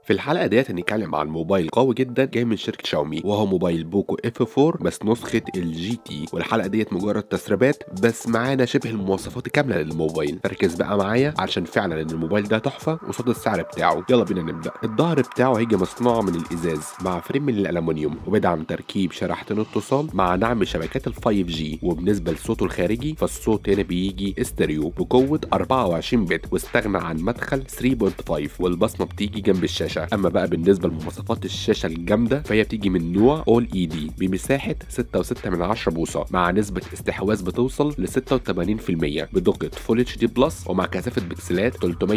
في الحلقة ديت هنتكلم عن موبايل قوي جدا جاي من شركة شاومي وهو موبايل بوكو اف 4 بس نسخة الجي تي والحلقة ديت مجرد تسريبات بس معانا شبه المواصفات كاملة للموبايل فركز بقى معايا علشان فعلا ان الموبايل ده تحفة قصاد السعر بتاعه يلا بينا نبدأ الظهر بتاعه هيجي مصنوع من الازاز مع فريم من الالومنيوم وبيدعم تركيب شريحتين اتصال مع دعم شبكات ال 5 جي وبالنسبة لصوته الخارجي فالصوت هنا بيجي استريو بقوة 24 بت واستغنى عن مدخل 3.5 والبصمة بتيجي جنب الشاشة الشاشه اما بقى بالنسبه لمواصفات الشاشه الجامده فهي بتيجي من نوع اول اي دي بمساحه 6.6 من 10 بوصه مع نسبه استحواذ بتوصل ل 86% بدقه فول اتش دي بلس ومع كثافه بكسلات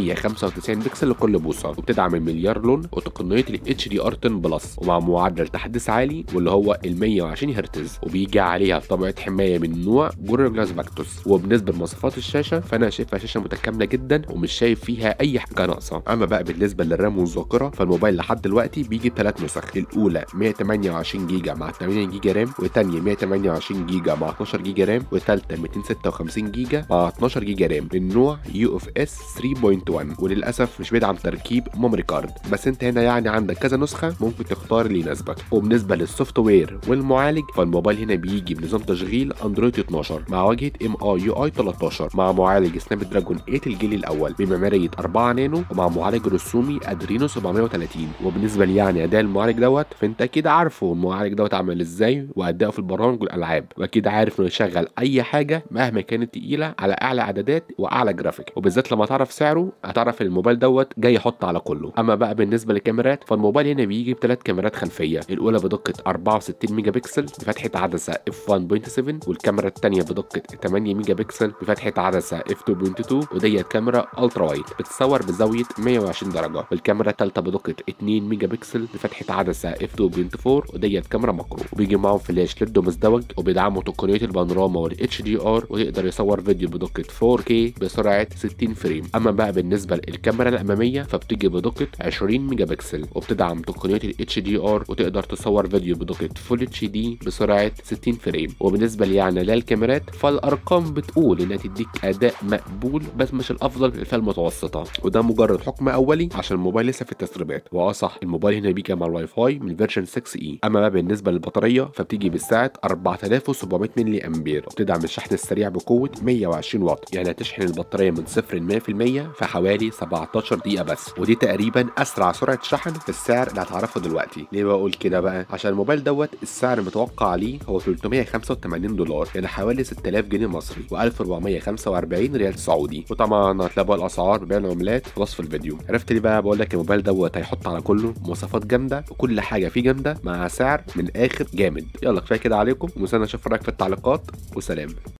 395 بكسل لكل بوصه وبتدعم المليار لون وتقنيه الاتش دي ار 10 بلس ومع معدل تحديث عالي واللي هو ال 120 هرتز وبيجي عليها طبقه حمايه من نوع جوريلا جلاس باكتوس وبالنسبه لمواصفات الشاشه فانا شايفها شاشه متكامله جدا ومش شايف فيها اي حاجه ناقصه اما بقى بالنسبه للرام والذاكره فالموبايل لحد دلوقتي بيجي بثلاث نسخ الاولى 128 جيجا مع 8 جيجا رام والثانيه 128 جيجا مع 12 جيجا رام والثالثه 256 جيجا مع 12 جيجا رام من نوع يو اف اس 3.1 وللاسف مش بيدعم تركيب ميموري كارد بس انت هنا يعني عندك كذا نسخه ممكن تختار اللي يناسبك وبالنسبه للسوفت وير والمعالج فالموبايل هنا بيجي بنظام تشغيل اندرويد 12 مع واجهه ام اي يو اي 13 مع معالج سناب دراجون 8 الجيل الاول بمعماريه 4 نانو ومع معالج رسومي ادرينو 730 وبالنسبه لي يعني اداء المعالج دوت فانت اكيد عارفه المعالج دوت عامل ازاي واداؤه في البرامج والالعاب واكيد عارف انه يشغل اي حاجه مهما كانت تقيله على اعلى اعدادات واعلى جرافيك وبالذات لما تعرف سعره هتعرف ان الموبايل دوت جاي يحط على كله اما بقى بالنسبه للكاميرات فالموبايل هنا بيجي بثلاث كاميرات خلفيه الاولى بدقه 64 ميجا بكسل بفتحه عدسه اف 1.7 والكاميرا الثانيه بدقه 8 ميجا بكسل بفتحه عدسه اف 2.2 وديت كاميرا الترا وايد بتصور بزاويه 120 درجه والكاميرا الثالثه بدقه 2 ميجا بكسل بفتحه عدسه اف 2.4 وديت كاميرا ماكرو وبيجي معاهم فلاش ليد مزدوج وبيدعموا تقنيه البانوراما والاتش دي ار ويقدر يصور فيديو بدقه 4K بسرعه 60 فريم اما بقى بالنسبه للكاميرا الاماميه فبتيجي بدقه 20 ميجا بكسل وبتدعم تقنيه الاتش دي ار وتقدر تصور فيديو بدقه فول اتش دي بسرعه 60 فريم وبالنسبه لي يعني للكاميرات فالارقام بتقول انها تديك اداء مقبول بس مش الافضل في الفئه المتوسطه وده مجرد حكم اولي عشان الموبايل لسه في التسريبات واه صح الموبايل هنا بيجي مع الواي فاي من فيرجن 6 اي اما بقى بالنسبه للبطاريه فبتيجي بالساعه 4700 ملي امبير وبتدعم الشحن السريع بقوه 120 واط يعني هتشحن البطاريه من 0 ل 100% في حوالي 17 دقيقه بس ودي تقريبا اسرع سرعه شحن في السعر اللي هتعرفه دلوقتي ليه بقول كده بقى عشان الموبايل دوت السعر المتوقع عليه هو 385 دولار يعني حوالي 6000 جنيه مصري و1445 ريال سعودي وطبعا هتلاقوا الاسعار بين العملات في وصف الفيديو عرفت ليه بقى بقول لك الموبايل دوت هيحط على كله مواصفات جامده وكل حاجه فيه جامده مع سعر من الاخر جامد يلا كفايه كده عليكم ومستني اشوف رايك في التعليقات وسلام